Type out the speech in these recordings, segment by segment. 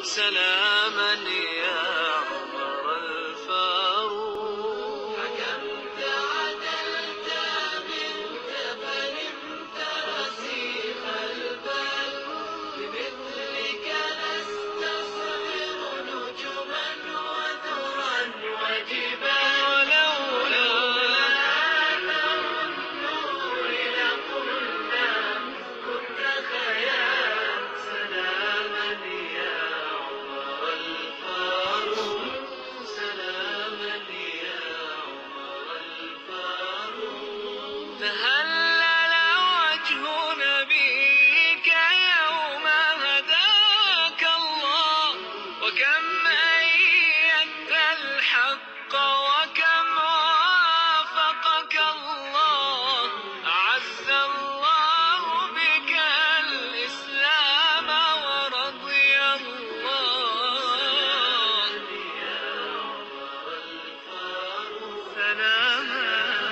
سلاما يا عمر الفاروق حكمت عدلت من فنمت رسيخ البال بمثلك نستصغر نجما وذرا وجبال ولولا أثر النور لقلنا كنت خيال سلاما يا عمر الفاروق سلاما يا عمر الفاروق تهلل وجه نبيك يوم هداك الله وكم أيدت الحق وكم وافقك الله أعز الله بك الإسلام ورضي الله يا عمر الفاروق سلاما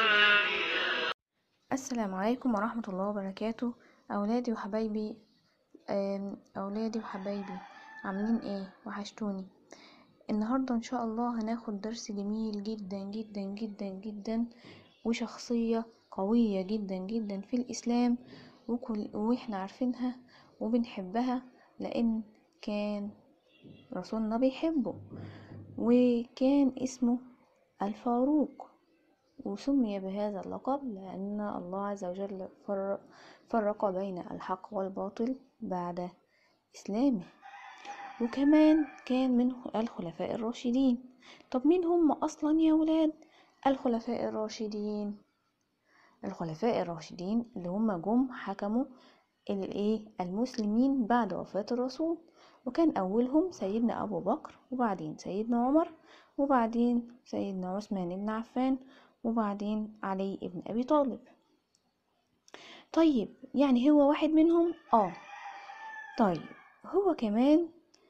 السلام عليكم ورحمة الله وبركاته أولادي وحبايبي آم، أولادي وحبايبي عاملين ايه وحشتوني النهاردة إن شاء الله هناخد درس جميل جدا جدا جدا جدا وشخصية قوية جدا جدا في الإسلام وكل وإحنا عارفينها وبنحبها لأن كان رسولنا بيحبه وكان اسمه الفاروق وسمي بهذا اللقب لأن الله عز وجل فرق, فرق بين الحق والباطل بعد إسلامه وكمان كان من الخلفاء الراشدين طب مين هم أصلا يا ولاد الخلفاء الراشدين الخلفاء الراشدين اللي هم جم حكموا الايه المسلمين بعد وفاة الرسول وكان أولهم سيدنا أبو بكر وبعدين سيدنا عمر وبعدين سيدنا عثمان بن عفان وبعدين علي بن أبي طالب طيب يعني هو واحد منهم اه طيب هو كمان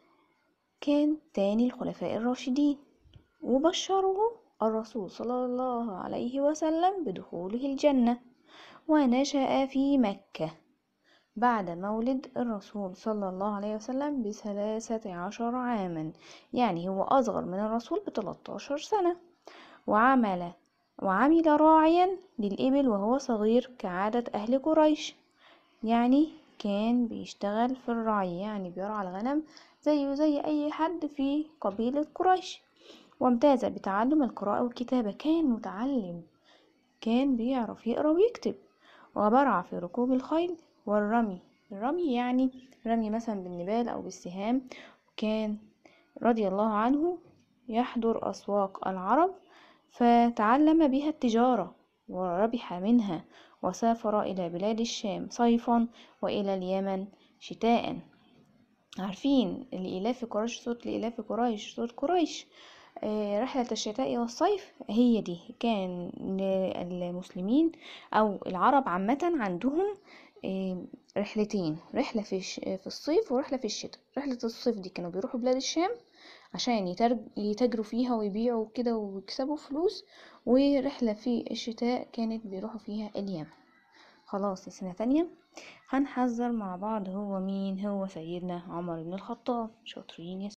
كان تاني الخلفاء الراشدين وبشره الرسول صلى الله عليه وسلم بدخوله الجنة ونشأ في مكة بعد مولد الرسول صلى الله عليه وسلم بثلاثة عشر عاما يعني هو أصغر من الرسول بتلاتاشر سنة وعمل وعمل راعيا للإبل وهو صغير كعادة أهل قريش يعني كان بيشتغل في الرعي يعني بيرعى الغنم زيه زي أي حد في قبيلة قريش وامتاز بتعلم القراءة والكتابة كان متعلم كان بيعرف يقرأ ويكتب وبرع في ركوب الخيل والرمي الرمي يعني رمي مثلا بالنبال أو بالسهام كان رضي الله عنه يحضر أسواق العرب فتعلم بها التجارة وربح منها وسافر إلى بلاد الشام صيفا وإلى اليمن شتاء عارفين الإلاف قريش صوت الإلاف قريش صوت قريش آه، رحلة الشتاء والصيف هي دي كان المسلمين أو العرب عامة عندهم آه، رحلتين رحلة في الش- في الصيف ورحلة في الشتاء رحلة الصيف دي كانوا بيروحوا بلاد الشام عشان يترج- يتاجروا فيها ويبيعوا كده ويكسبوا فلوس ورحلة في الشتاء كانت بيروحوا فيها اليمن خلاص سنة تانية هنحذر مع بعض هو مين هو سيدنا عمر بن الخطاب شاطرين يا س-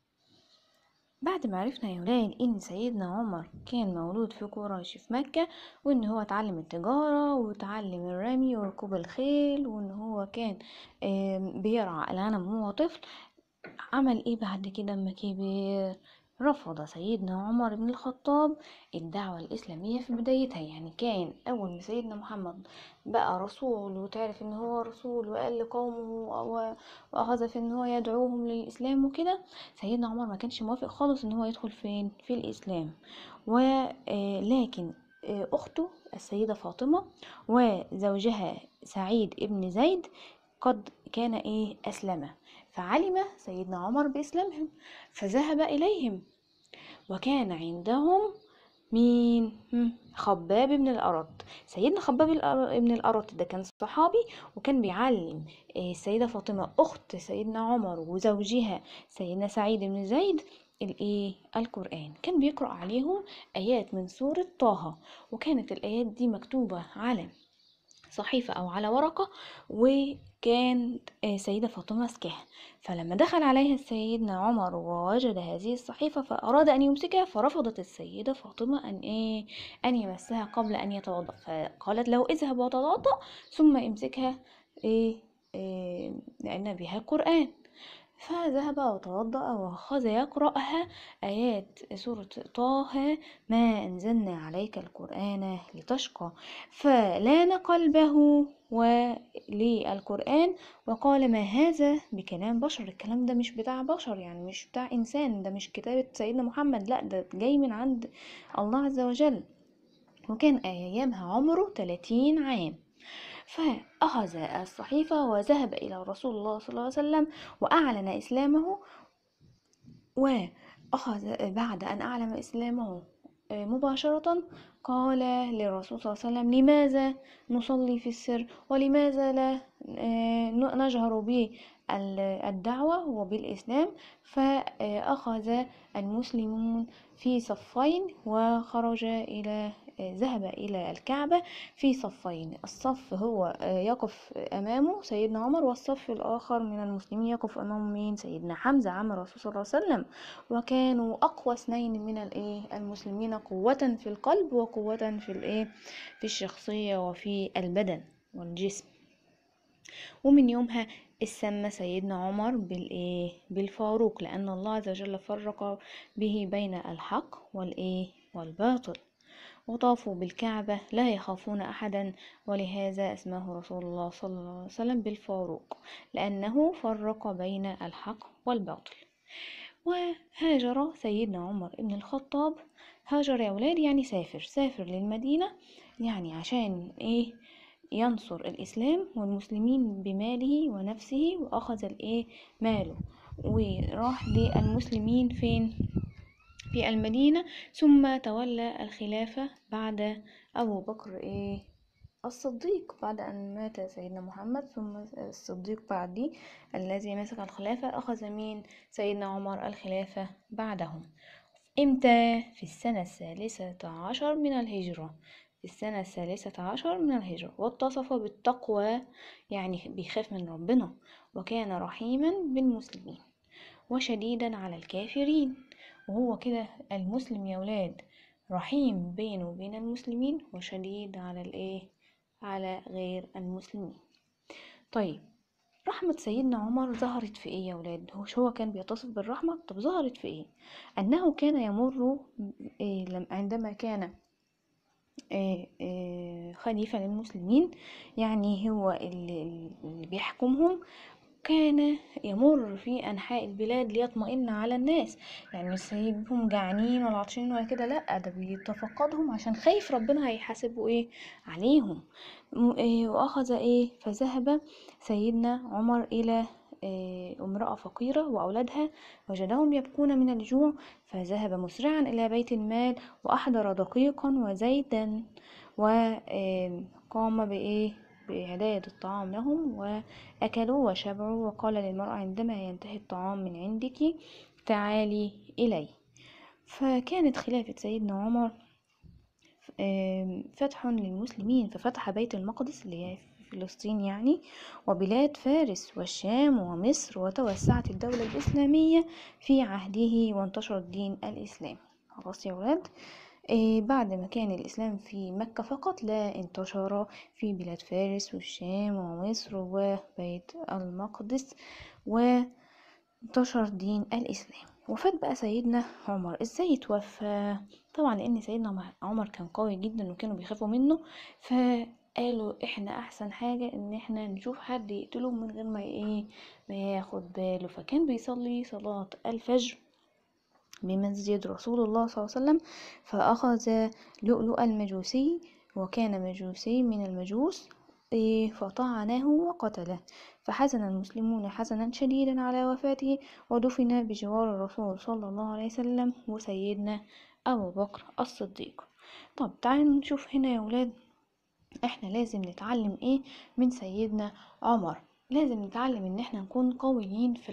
بعد ما عرفنا يا ولاد ان سيدنا عمر كان مولود في قريش في مكة وان هو اتعلم التجارة وتعلم الرمي وركوب الخيل وان هو كان آم، بيرعى الغنم وهو طفل عمل ايه بعد كده اما كبر رفض سيدنا عمر بن الخطاب الدعوة الإسلامية في بدايتها يعني كان أول ما سيدنا محمد بقى رسول وتعرف إن هو رسول وقال لقومه و- وأخذ في إن هو يدعوهم للإسلام وكده سيدنا عمر ما كانش موافق خالص إن هو يدخل فين في الإسلام ولكن أخته السيدة فاطمة وزوجها سعيد ابن زيد قد كان إيه أسلم فعلم سيدنا عمر بإسلامهم فذهب إليهم وكان عندهم مين هم، خباب بن الأرط سيدنا خباب الأر- بن الأرط ده كان صحابي وكان بيعلم آه، السيدة فاطمة أخت سيدنا عمر وزوجها سيدنا سعيد بن زيد الايه القرآن كان بيقرأ عليهم آيات من سورة طه وكانت الآيات دي مكتوبة على صحيفة أو على ورقة كان آه، سيدة فاطمة ماسكاها فلما دخل عليها سيدنا عمر ووجد هذه الصحيفة فأراد أن يمسكها فرفضت السيدة فاطمة أن إيه أن يمسها قبل أن يتوضأ فقالت له اذهب وتوضأ ثم امسكها إيه, إيه لأن بها القرآن فذهب وتوضأ وأخذ يقرأها آيات سورة طه ما أنزلنا عليك القرآن لتشقى فلان قلبه وللقرآن وقال ما هذا بكلام بشر الكلام ده مش بتاع بشر يعني مش بتاع إنسان ده مش كتابة سيدنا محمد لا ده جاي من عند الله عز وجل وكان أيامها عمره 30 عام فأخذ الصحيفة وذهب إلى رسول الله صلى الله عليه وسلم وأعلن إسلامه وأخذ بعد أن أعلن إسلامه آه، مباشرة قال للرسول صلى الله عليه وسلم لماذا نصلي في السر ولماذا لا آه، نجهر بالدعوة وبالإسلام فأخذ المسلمون في صفين وخرج إلى ذهب إلى الكعبة في صفين الصف هو يقف أمامه سيدنا عمر والصف الآخر من المسلمين يقف أمامه مين سيدنا حمزة عم الرسول صلى الله عليه وسلم وكانوا أقوى اثنين من الإيه المسلمين قوة في القلب وقوة في الإيه في الشخصية وفي البدن والجسم ومن يومها اسمى سيدنا عمر بالإيه بالفاروق لأن الله عز وجل فرق به بين الحق والإيه والباطل وطافوا بالكعبة لا يخافون أحدا ولهذا اسمه رسول الله صلى الله عليه وسلم بالفاروق لأنه فرق بين الحق والباطل وهاجر سيدنا عمر بن الخطاب هاجر يا ولاد يعني سافر سافر للمدينة يعني عشان ايه ينصر الإسلام والمسلمين بماله ونفسه وأخذ الإيه ماله وراح للمسلمين فين في المدينة ثم تولى الخلافة بعد أبو بكر إيه الصديق بعد أن مات سيدنا محمد ثم الصديق بعدي الذي مسك الخلافة أخذ مين سيدنا عمر الخلافة بعدهم إمتى في السنة الثالثة عشر من الهجرة في السنة الثالثة عشر من الهجرة واتصف بالتقوى يعني بيخاف من ربنا وكان رحيما بالمسلمين وشديدا على الكافرين وهو كده المسلم يا ولاد رحيم بينه وبين المسلمين وشديد على الايه على غير المسلمين طيب رحمة سيدنا عمر ظهرت في ايه يا ولاد هو هو كان بيتصف بالرحمة طب ظهرت في ايه انه كان يمر إيه لم- عندما كان إيه إيه خليفة للمسلمين يعني هو اللي اللي بيحكمهم كان يمر في أنحاء البلاد ليطمئن على الناس يعني مش سايبهم جعانين ولا عطشانين ولا كده لأ ده بيتفقدهم عشان خايف ربنا هيحاسبه ايه عليهم م- إيه وأخذ ايه فذهب سيدنا عمر إلى إيه امرأة فقيرة وأولادها وجدهم يبكون من الجوع فذهب مسرعا إلى بيت المال وأحضر دقيقا وزيتا وقام بإيه بإعداد الطعام لهم وأكلوا وشبعوا وقال للمرأة عندما ينتهي الطعام من عندك تعالي إلي فكانت خلافة سيدنا عمر آم، فتح للمسلمين ففتح بيت المقدس اللي هي في فلسطين يعني وبلاد فارس والشام ومصر وتوسعت الدولة الإسلامية في عهده وانتشر الدين الإسلامي خلاص يا ولاد إيه بعد ما كان الإسلام في مكة فقط لا انتشر في بلاد فارس والشام ومصر وبيت المقدس وانتشر دين الإسلام وفات بقى سيدنا عمر ازاي توفى طبعا لان سيدنا عمر كان قوي جدا وكانوا بيخافوا منه فقالوا احنا احسن حاجة ان احنا نشوف حد يقتله من غير ما ايه ما ياخد باله فكان بيصلي صلاة الفجر بمسجد رسول الله صلى الله عليه وسلم فأخذ لؤلؤ المجوسي وكان مجوسي من المجوس إيه، فطعنه وقتله فحزن المسلمون حزنا شديدا على وفاته ودفن بجوار الرسول صلى الله عليه وسلم وسيدنا أبو بكر الصديق طب تعالوا نشوف هنا يا ولاد احنا لازم نتعلم ايه من سيدنا عمر لازم نتعلم ان احنا نكون قويين في الحق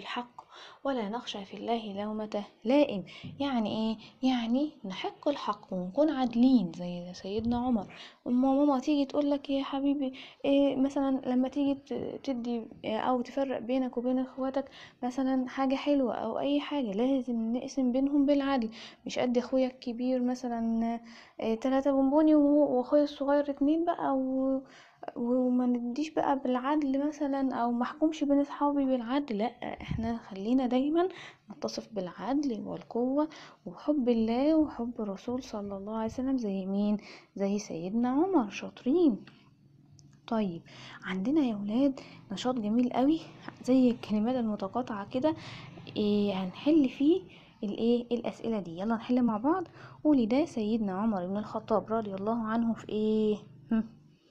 ولا نخشى في الله لومة لائم يعني ايه يعني نحق الحق ونكون عادلين زي سيدنا عمر اما ماما تيجي تقول لك يا حبيبي إيه مثلا لما تيجي ت- تدي إيه او تفرق بينك وبين اخواتك مثلا حاجة حلوة او اي حاجة لازم نقسم بينهم بالعدل مش قد اخويا الكبير مثلا إيه تلاتة بونبوني وهو- واخويا الصغير اتنين بقى و... وما نديش بقى بالعدل مثلا او محكومش بين اصحابي بالعدل لا احنا خلينا دايما نتصف بالعدل والقوة وحب الله وحب الرسول صلى الله عليه وسلم زي مين زي سيدنا عمر شاطرين طيب عندنا يا ولاد نشاط جميل قوي زي الكلمات المتقاطعة كده إيه هنحل فيه الايه الاسئله دي يلا نحل مع بعض قولي ده سيدنا عمر بن الخطاب رضي الله عنه في ايه هم.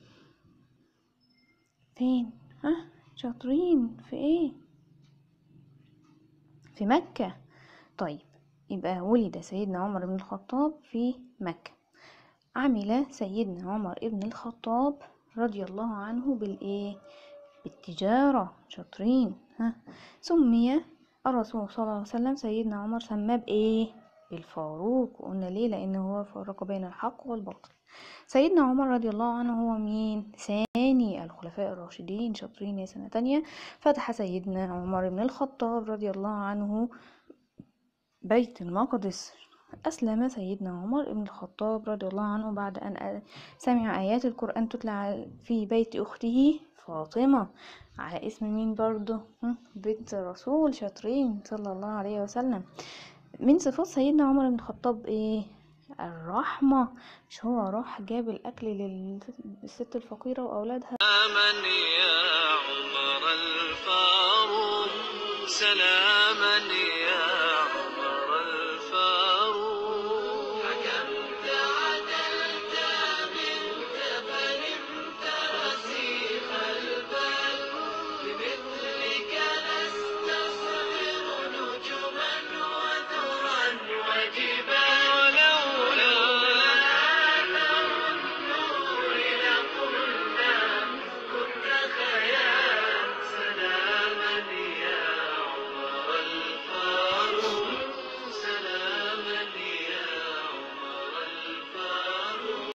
فين ها شاطرين في ايه في مكة طيب يبقى ولد سيدنا عمر بن الخطاب في مكة عمل سيدنا عمر بن الخطاب رضي الله عنه بالايه بالتجارة شاطرين ها سمي الرسول صلى الله عليه وسلم سيدنا عمر سماه بايه بالفاروق وقلنا ليه لانه هو فرق بين الحق والباطل سيدنا عمر رضي الله عنه هو مين ثاني الخلفاء الراشدين شاطرين يا سنة تانية فتح سيدنا عمر بن الخطاب رضي الله عنه بيت المقدس أسلم سيدنا عمر بن الخطاب رضي الله عنه بعد أن سمع آيات القرآن تتلى في بيت أخته فاطمة على اسم مين برضه هم، بنت الرسول شاطرين صلى الله عليه وسلم من صفات سيدنا عمر بن الخطاب ايه الرحمة مش هو راح جاب الأكل للست الفقيرة وأولادها سلاما يا عمر الفاروق سلاما يا